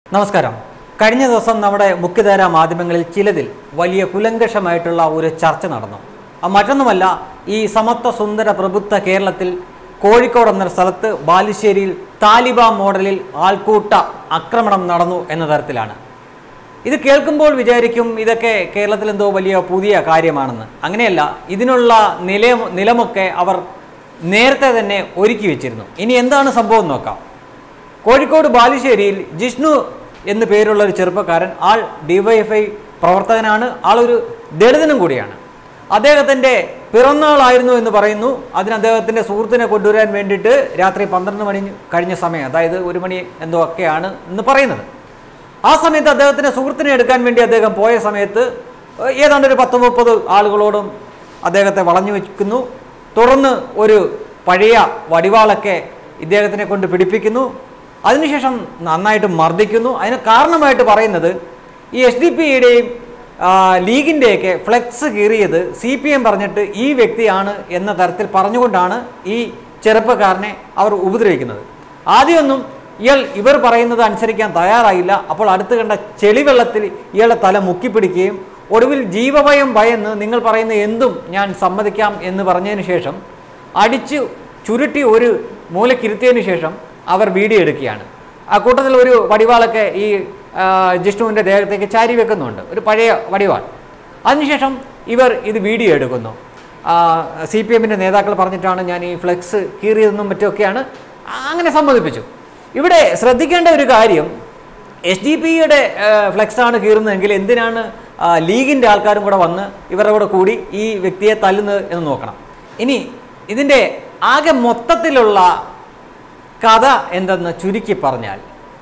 നമസ്കാരം കഴിഞ്ഞ ദിവസം നമ്മുടെ മുഖ്യധാരാ മാധ്യമങ്ങളിൽ ചിലതിൽ വലിയ കുലങ്കഷമായിട്ടുള്ള ഒരു ചർച്ച നടന്നു അത് മറ്റൊന്നുമല്ല ഈ സമത്വ സുന്ദര പ്രബുദ്ധ കേരളത്തിൽ കോഴിക്കോട് എന്ന സ്ഥലത്ത് ബാലുശ്ശേരിയിൽ താലിബാൻ മോഡലിൽ ആൾക്കൂട്ട ആക്രമണം നടന്നു എന്ന തരത്തിലാണ് ഇത് കേൾക്കുമ്പോൾ വിചാരിക്കും ഇതൊക്കെ കേരളത്തിൽ എന്തോ വലിയ പുതിയ കാര്യമാണെന്ന് അങ്ങനെയല്ല ഇതിനുള്ള നില നിലമൊക്കെ അവർ നേരത്തെ തന്നെ ഒരുക്കി വെച്ചിരുന്നു ഇനി എന്താണ് സംഭവം എന്ന് നോക്കാം കോഴിക്കോട് ബാലുശ്ശേരിയിൽ ജിഷ്ണു എന്നു പേരുള്ള ഒരു ചെറുപ്പക്കാരൻ ആൾ ഡിവൈഎഫ്ഐ പ്രവർത്തകനാണ് ആളൊരു ദളിതനും കൂടിയാണ് അദ്ദേഹത്തിൻ്റെ പിറന്നാളായിരുന്നു എന്ന് പറയുന്നു അതിന് അദ്ദേഹത്തിൻ്റെ സുഹൃത്തിനെ കൊണ്ടുവരാൻ വേണ്ടിയിട്ട് രാത്രി പന്ത്രണ്ട് മണി കഴിഞ്ഞ സമയം അതായത് ഒരു മണി എന്തോ ഒക്കെയാണ് എന്ന് പറയുന്നത് ആ സമയത്ത് അദ്ദേഹത്തിൻ്റെ സുഹൃത്തിനെ എടുക്കാൻ വേണ്ടി അദ്ദേഹം പോയ സമയത്ത് ഏതാണ്ട് ഒരു പത്ത് മുപ്പത് ആളുകളോടും അദ്ദേഹത്തെ വളഞ്ഞു വെക്കുന്നു തുടർന്ന് ഒരു പഴയ വടിവാളൊക്കെ ഇദ്ദേഹത്തിനെ കൊണ്ട് പിടിപ്പിക്കുന്നു അതിനുശേഷം നന്നായിട്ട് മർദ്ദിക്കുന്നു അതിന് കാരണമായിട്ട് പറയുന്നത് ഈ എസ് ഡി പിയുടെയും ലീഗിൻ്റെയൊക്കെ ഫ്ലെക്സ് കീറിയത് സി പി എം പറഞ്ഞിട്ട് ഈ വ്യക്തിയാണ് എന്ന തരത്തിൽ പറഞ്ഞുകൊണ്ടാണ് ഈ ചെറുപ്പക്കാരനെ അവർ ഉപദ്രവിക്കുന്നത് ആദ്യമൊന്നും ഇയാൾ ഇവർ പറയുന്നത് അനുസരിക്കാൻ തയ്യാറായില്ല അപ്പോൾ അടുത്ത് കണ്ട ചെളിവെള്ളത്തിൽ ഇയാളുടെ തല മുക്കിപ്പിടിക്കുകയും ഒടുവിൽ ജീവഭയം ഭയന്ന് നിങ്ങൾ പറയുന്ന എന്തും ഞാൻ സമ്മതിക്കാം എന്ന് പറഞ്ഞതിന് ശേഷം അടിച്ച് ചുരുട്ടി ഒരു മൂലക്കിരുത്തിയതിന് ശേഷം അവർ വീഡിയോ എടുക്കുകയാണ് ആ കൂട്ടത്തിൽ ഒരു വടിവാളൊക്കെ ഈ ആ, ജിഷ്ണുവിൻ്റെ ദേഹത്തേക്ക് ചാരി വെക്കുന്നുണ്ട് ഒരു പഴയ വടിവാൾ അതിനുശേഷം ഇവർ ഇത് വീഡിയോ എടുക്കുന്നു സി പി എമ്മിൻ്റെ നേതാക്കൾ പറഞ്ഞിട്ടാണ് ഞാൻ ഈ ഫ്ലെക്സ് കീറിയതെന്നും മറ്റുമൊക്കെയാണ് അങ്ങനെ സമ്മതിപ്പിച്ചു ഇവിടെ ശ്രദ്ധിക്കേണ്ട ഒരു കാര്യം എസ് ഡി പിയുടെ ഫ്ലെക്സാണ് കീറുന്നതെങ്കിൽ എന്തിനാണ് ആ, ലീഗിൻ്റെ ആൾക്കാരും കൂടെ വന്ന് ഇവരുടെ കൂടെ കൂടി ഈ വ്യക്തിയെ തല്ലുന്നത് എന്ന് നോക്കണം ഇനി ഇതിൻ്റെ ആകെ മൊത്തത്തിലുള്ള കഥ എന്തെന്ന് ചുരുക്കി പറഞ്ഞാൽ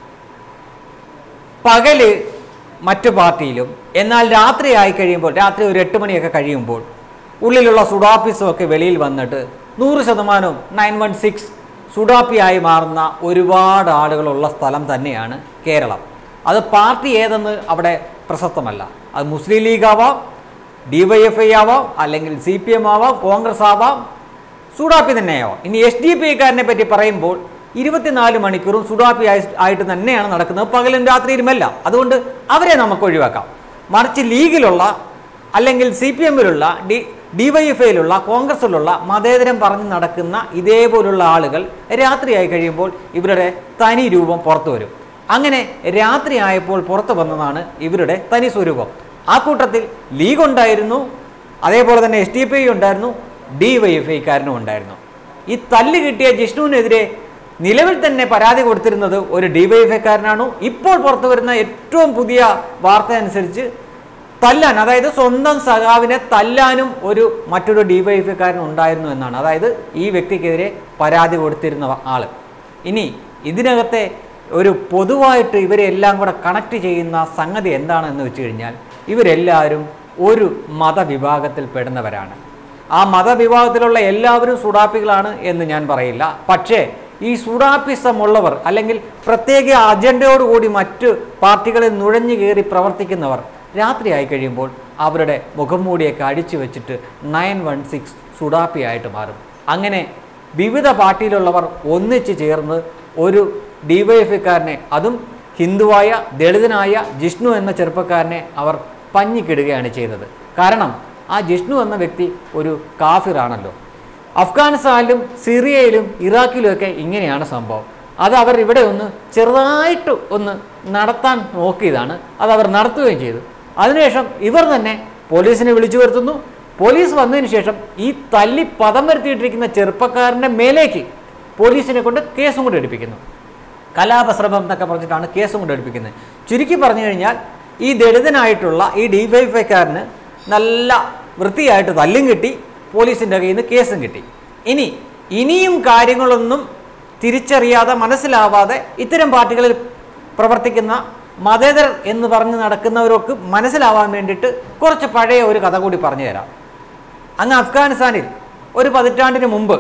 പകല് മറ്റു പാർട്ടിയിലും എന്നാൽ രാത്രി ആയി കഴിയുമ്പോൾ രാത്രി ഒരു എട്ട് മണിയൊക്കെ കഴിയുമ്പോൾ ഉള്ളിലുള്ള സുഡാപ്പിസും ഒക്കെ വെളിയിൽ വന്നിട്ട് നൂറ് ശതമാനവും നയൻ വൺ സിക്സ് സുഡാപ്പിയായി മാറുന്ന ഒരുപാട് ആളുകളുള്ള സ്ഥലം തന്നെയാണ് കേരളം അത് പാർട്ടി ഏതെന്ന് അവിടെ പ്രശസ്തമല്ല അത് മുസ്ലിം ലീഗ് ആവാം ഡി വൈ എഫ് ഐ ആവാം അല്ലെങ്കിൽ സി പി എം ആവാം കോൺഗ്രസ് ആവാം സുഡാപ്പി തന്നെയാവാം ഇനി എസ് ഡി പി ഐക്കാരനെ പറ്റി പറയുമ്പോൾ ഇരുപത്തിനാല് മണിക്കൂറും സുഡാപ്പി ആയി ആയിട്ട് തന്നെയാണ് നടക്കുന്നത് പകലും രാത്രിയിലുമല്ല അതുകൊണ്ട് അവരെ നമുക്ക് ഒഴിവാക്കാം മറിച്ച് ലീഗിലുള്ള അല്ലെങ്കിൽ സി പി എമ്മിലുള്ള ഡി ഡി വൈ എഫ് ഐയിലുള്ള കോൺഗ്രസിലുള്ള മതേതരം പറഞ്ഞ് നടക്കുന്ന ഇതേപോലുള്ള ആളുകൾ രാത്രിയായി കഴിയുമ്പോൾ ഇവരുടെ തനി രൂപം പുറത്തു വരും അങ്ങനെ രാത്രി ആയപ്പോൾ പുറത്തു വന്നതാണ് ഇവരുടെ തനി സ്വരൂപം ആ കൂട്ടത്തിൽ ലീഗ് ഉണ്ടായിരുന്നു അതേപോലെ തന്നെ എസ് ഡി പി ഐ ഉണ്ടായിരുന്നു ഡി വൈ എഫ് ഐക്കാരനും ഉണ്ടായിരുന്നു ഈ തല്ല് കിട്ടിയ ജിഷ്ണുവിനെതിരെ നിലവിൽ തന്നെ പരാതി കൊടുത്തിരുന്നത് ഒരു ഡി വൈ എഫ് ഐക്കാരനാണ് ഇപ്പോൾ പുറത്തു വരുന്ന ഏറ്റവും പുതിയ വാർത്ത അനുസരിച്ച് തല്ലാൻ അതായത് സ്വന്തം സഖാവിനെ തല്ലാനും ഒരു മറ്റൊരു ഡി വൈ എഫ് ഐക്കാരൻ ഉണ്ടായിരുന്നു എന്നാണ് അതായത് ഈ വ്യക്തിക്കെതിരെ പരാതി കൊടുത്തിരുന്ന ആള് ഇനി ഇതിനകത്തെ ഒരു പൊതുവായിട്ട് ഇവരെ എല്ലാം കൂടെ കണക്ട് ചെയ്യുന്ന സംഗതി എന്താണെന്ന് വെച്ച് കഴിഞ്ഞാൽ ഇവരെല്ലാവരും ഒരു മതവിഭാഗത്തിൽ പെടുന്നവരാണ് ആ മതവിഭാഗത്തിലുള്ള എല്ലാവരും സുഡാപ്പികളാണ് എന്ന് ഞാൻ പറയില്ല പക്ഷേ ഈ സുഡാപ്പിസം ഉള്ളവർ അല്ലെങ്കിൽ പ്രത്യേക അജണ്ടയോടുകൂടി മറ്റ് പാർട്ടികളിൽ നുഴഞ്ഞു കയറി പ്രവർത്തിക്കുന്നവർ രാത്രിയായി കഴിയുമ്പോൾ അവരുടെ മുഖംമൂടിയൊക്കെ അടിച്ചു വെച്ചിട്ട് നയൻ വൺ സിക്സ് സുഡാപ്പിയായിട്ട് മാറും അങ്ങനെ വിവിധ പാർട്ടിയിലുള്ളവർ ഒന്നിച്ച് ചേർന്ന് ഒരു ഡിവൈഎഫ്ഐക്കാരനെ അതും ഹിന്ദുവായ ദളിതനായ ജിഷ്ണു എന്ന ചെറുപ്പക്കാരനെ അവർ പഞ്ഞിക്കിടുകയാണ് ചെയ്തത് കാരണം ആ ജിഷ്ണു എന്ന വ്യക്തി ഒരു കാഫിറാണല്ലോ അഫ്ഗാനിസ്ഥാനിലും സിറിയയിലും ഇറാഖിലും ഒക്കെ ഇങ്ങനെയാണ് സംഭവം അത് അവർ ഇവിടെ ഒന്ന് ചെറുതായിട്ട് ഒന്ന് നടത്താൻ നോക്കിയതാണ് അത് അവർ നടത്തുകയും ചെയ്തു അതിനുശേഷം ഇവർ തന്നെ പോലീസിനെ വിളിച്ചു വരുത്തുന്നു പോലീസ് വന്നതിന് ശേഷം ഈ തല്ലി പദം വരുത്തിയിട്ടിരിക്കുന്ന ചെറുപ്പക്കാരൻ്റെ മേലേക്ക് പോലീസിനെ കൊണ്ട് കേസും കൂടെ എടുപ്പിക്കുന്നു കലാപശ്രമം എന്നൊക്കെ പറഞ്ഞിട്ടാണ് കേസും കൊണ്ട് എടുപ്പിക്കുന്നത് ചുരുക്കി പറഞ്ഞു കഴിഞ്ഞാൽ ഈ ദളിതനായിട്ടുള്ള ഈ ഡിവൈഫൈക്കാരന് നല്ല വൃത്തിയായിട്ട് തല്ലും കിട്ടി പോലീസിൻ്റെ കയ്യിൽ നിന്ന് കേസും കിട്ടി ഇനി ഇനിയും കാര്യങ്ങളൊന്നും തിരിച്ചറിയാതെ മനസ്സിലാവാതെ ഇത്തരം പാർട്ടികളിൽ പ്രവർത്തിക്കുന്ന മതേതരർ എന്ന് പറഞ്ഞ് നടക്കുന്നവരൊക്കെ മനസ്സിലാവാൻ വേണ്ടിയിട്ട് കുറച്ച് പഴയ ഒരു കഥ കൂടി പറഞ്ഞു തരാം അങ്ങ് അഫ്ഗാനിസ്ഥാനിൽ ഒരു പതിറ്റാണ്ടിന് മുമ്പ്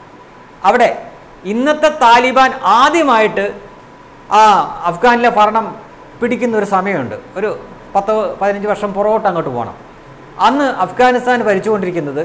അവിടെ ഇന്നത്തെ താലിബാൻ ആദ്യമായിട്ട് ആ അഫ്ഗാനിലെ ഭരണം പിടിക്കുന്ന ഒരു സമയമുണ്ട് ഒരു പത്ത് പതിനഞ്ച് വർഷം പുറകോട്ട് അങ്ങോട്ട് പോകണം അന്ന് അഫ്ഗാനിസ്ഥാൻ ഭരിച്ചുകൊണ്ടിരിക്കുന്നത്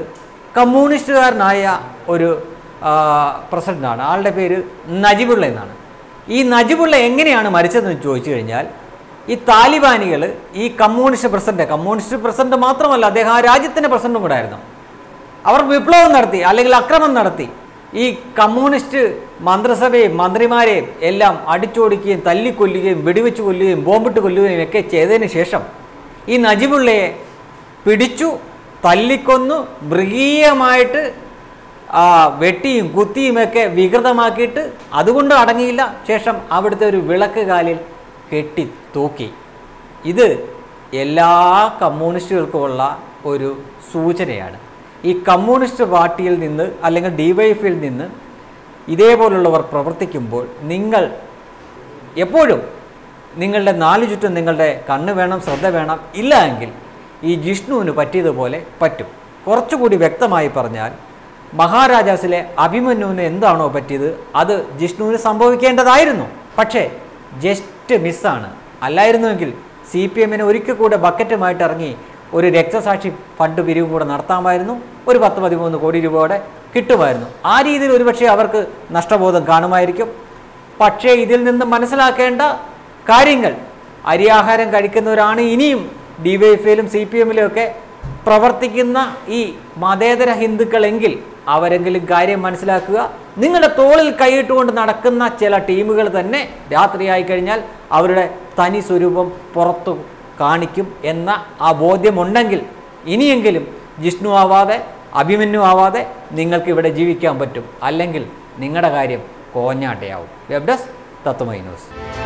കമ്മ്യൂണിസ്റ്റുകാരനായ ഒരു ആ, പ്രസിഡന്റാണ് ആളുടെ പേര് നജിബുള്ള എന്നാണ് ഈ നജിബുള്ള എങ്ങനെയാണ് മരിച്ചതെന്ന് ചോദിച്ചു കഴിഞ്ഞാൽ ഈ താലിബാനികൾ ഈ കമ്മ്യൂണിസ്റ്റ് പ്രസിഡന്റ് കമ്മ്യൂണിസ്റ്റ് പ്രസിഡന്റ് മാത്രമല്ല അദ്ദേഹം ആ രാജ്യത്തിൻ്റെ പ്രസിഡന്റും കൂടെ ആയിരുന്നു അവർ വിപ്ലവം നടത്തി അല്ലെങ്കിൽ അക്രമം നടത്തി ഈ കമ്മ്യൂണിസ്റ്റ് മന്ത്രിസഭയും മന്ത്രിമാരെയും എല്ലാം അടിച്ചോടിക്കുകയും തല്ലിക്കൊല്ലുകയും വെടിവെച്ച് കൊല്ലുകയും ബോംബിട്ട് കൊല്ലുകയും ഒക്കെ ചെയ്തതിന് ശേഷം ഈ നജിബുള്ളയെ പിടിച്ചു തല്ലിക്കൊന്നു മൃഗീയമായിട്ട് ആ, വെട്ടിയും കുത്തിയുമൊക്കെ വികൃതമാക്കിയിട്ട് അതുകൊണ്ട് അടങ്ങിയില്ല ശേഷം അവിടുത്തെ ഒരു വിളക്ക് കാലിൽ കെട്ടി തൂക്കി ഇത് എല്ലാ കമ്മ്യൂണിസ്റ്റുകൾക്കുമുള്ള ഒരു സൂചനയാണ് ഈ കമ്മ്യൂണിസ്റ്റ് പാർട്ടിയിൽ നിന്ന് അല്ലെങ്കിൽ ഡിവൈഎഫിൽ നിന്ന് ഇതേപോലുള്ളവർ പ്രവർത്തിക്കുമ്പോൾ നിങ്ങൾ എപ്പോഴും നിങ്ങളുടെ നാലു ചുറ്റും നിങ്ങളുടെ കണ്ണ് വേണം ശ്രദ്ധ വേണം ഇല്ല എങ്കിൽ ഈ ജിഷ്ണുവിന് പറ്റിയതുപോലെ പറ്റും കുറച്ചുകൂടി വ്യക്തമായി പറഞ്ഞാൽ മഹാരാജാസിലെ അഭിമന്യുവിന് എന്താണോ പറ്റിയത് അത് ജിഷ്ണുവിന് സംഭവിക്കേണ്ടതായിരുന്നു പക്ഷേ ജസ്റ്റ് മിസ്സാണ് അല്ലായിരുന്നുവെങ്കിൽ സി പി എമ്മിന് ഒരിക്കൽ കൂടെ ബക്കറ്റുമായിട്ട് ഇറങ്ങി ഒരു രക്തസാക്ഷി ഫണ്ട് പിരിവ് കൂടെ നടത്താമായിരുന്നു ഒരു പത്ത് പതിമൂന്ന് കോടി രൂപയോടെ കിട്ടുമായിരുന്നു ആ രീതിയിൽ ഒരുപക്ഷെ അവർക്ക് നഷ്ടബോധം കാണുമായിരിക്കും പക്ഷേ ഇതിൽ നിന്ന് മനസ്സിലാക്കേണ്ട കാര്യങ്ങൾ അരിയാഹാരം കഴിക്കുന്നവരാണ് ഇനിയും ഡിവൈഎഫ്ഐയിലും സി പി എമ്മിലും ഒക്കെ പ്രവർത്തിക്കുന്ന ഈ മതേതര ഹിന്ദുക്കളെങ്കിൽ അവരെങ്കിലും കാര്യം മനസ്സിലാക്കുക നിങ്ങളുടെ തോളിൽ കൈയിട്ടുകൊണ്ട് നടക്കുന്ന ചില ടീമുകൾ തന്നെ രാത്രിയായി കഴിഞ്ഞാൽ അവരുടെ തനി സ്വരൂപം പുറത്തു കാണിക്കും എന്ന ആ ബോധ്യമുണ്ടെങ്കിൽ ഇനിയെങ്കിലും ജിഷ്ണു ആവാതെ അഭിമന്യു ആവാതെ നിങ്ങൾക്ക് ഇവിടെ ജീവിക്കാൻ പറ്റും അല്ലെങ്കിൽ നിങ്ങളുടെ കാര്യം കോഞ്ഞാട്ടയാവും വെബ് ഡെസ്ക് തത്വമൈ ന്യൂസ്